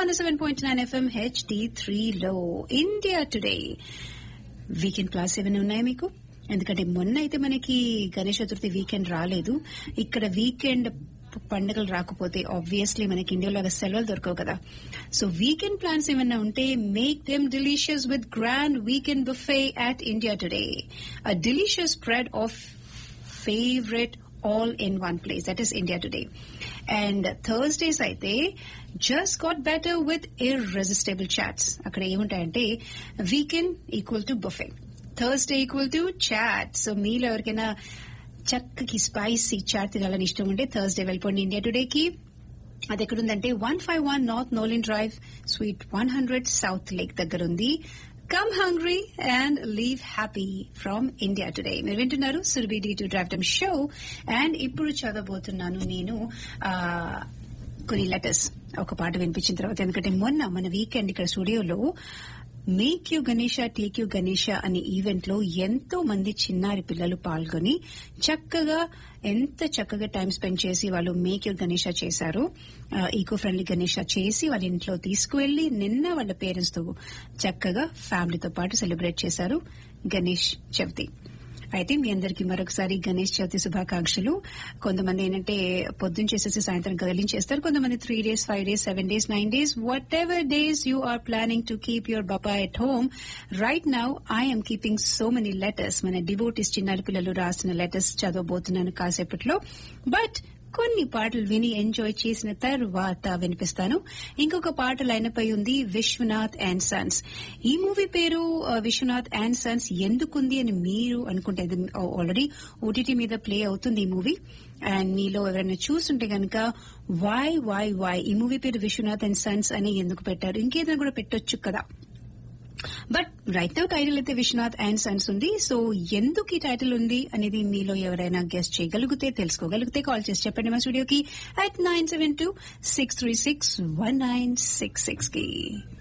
One seven point nine FM HD త్రీలో India today weekend class ఏమైనా ఉన్నాయా మీకు ఎందుకంటే మొన్న అయితే మనకి గణేష్ చతుర్థి వీకెండ్ రాలేదు ఇక్కడ వీకెండ్ పండుగలు రాకపోతే ఆబ్వియస్లీ మనకి ఇండియాలో సెలవులు దొరకవు కదా సో వీకెండ్ ప్లాన్స్ ఏమైనా ఉంటే make them delicious with grand weekend buffet at India today a delicious spread of favourite all in one place. That is India Today. And Thursdays అయితే just got better with irresistible chats. అక్కడ ఏముంటాయంటే weekend equal to buffet Thursday equal to chat so మీలో ఎవరికైనా చక్కకి spicy chat తినాలని ఇష్టం ఉంటే Thursday వెళ్ళిపోండి India టుడేకి అది ఎక్కడుందంటే one five one north Nolin drive suite one hundred south lake దగ్గర ఉంది come hungry and leave happy from India today మీరు వింటున్నారు Surabhi D to drive time show and ఇప్పుడు చదవబోతున్నాను నేను ఆ, కొన్ని లెటర్స్ ఒక పాట వినిపించిన తర్వాత ఎందుకంటే మొన్న మన వీకెండ్ ఇక్కడ స్టూడియోలో make you Ganesha take you Ganesha అనే ఈవెంట్ లో ఎంతో మంది చిన్నారి పిల్లలు పాల్గొని చక్కగా ఎంత చక్కగా టైం స్పెండ్ చేసి వాళ్ళు మేక్ యూ గణేష చేశారు ఈకో ఫ్రెండ్లీ గణేష చేసి వాళ్ళ ఇంట్లో తీసుకువెళ్లి నిన్న వాళ్ళ పేరెంట్స్ తో చక్కగా ఫ్యామిలీతో పాటు సెలబ్రేట్ చేశారు గణేష్ చవితి అయితే మీ అందరికి మరొకసారి గణేష్ చవితి శుభాకాంక్షలు కొంతమంది ఏంటంటే పొద్దున్న చేసేసి సాయంత్రం గదిలించేస్తారు కొంతమంది three days five days seven days nine days whatever days you are planning to keep your Bappa at home right now I'm keeping so many letters మన డివోటీస్ చిన్నారి పిల్లలు రాసిన లెటర్స్ చదవబోతున్నాను కాసేపట్లో బట్ కొన్ని పాటలు విని ఎంజాయ్ చేసిన తర్వాత వినిపిస్తాను ఇంకొక పాట లైనపై ఉంది విశ్వనాథ్ అండ్ సన్స్ ఈ మూవీ పేరు ఆ, విశ్వనాథ్ అండ్ సన్స్ ఎందుకుంది అని మీరు అనుకుంటే ఆల్రెడీ ఓటీటీ మీద ప్లే అవుతుంది ఈ మూవీ అండ్ మీలో ఎవరైనా చూస్తుంటే గనక వై వై వై ఈ మూవీ పేరు విశ్వనాథ్ అండ్ సన్స్ అని ఎందుకు పెట్టారు ఇంకేదైనా కూడా పెట్టొచ్చు కదా బట్ రైట్ నౌ టైటిల్ అయితే విశ్వనాథ్ అండ్ సన్స్ ఉంది సో ఎందుకు ఈ టైటిల్ ఉంది అనేది మీలో ఎవరైనా గెస్ట్ చేయగలిగితే తెలుసుకోగలిగితే కాల్ చేసి చెప్పండి మా స్టూడియోకి at nine seven two six three six one nine six six కి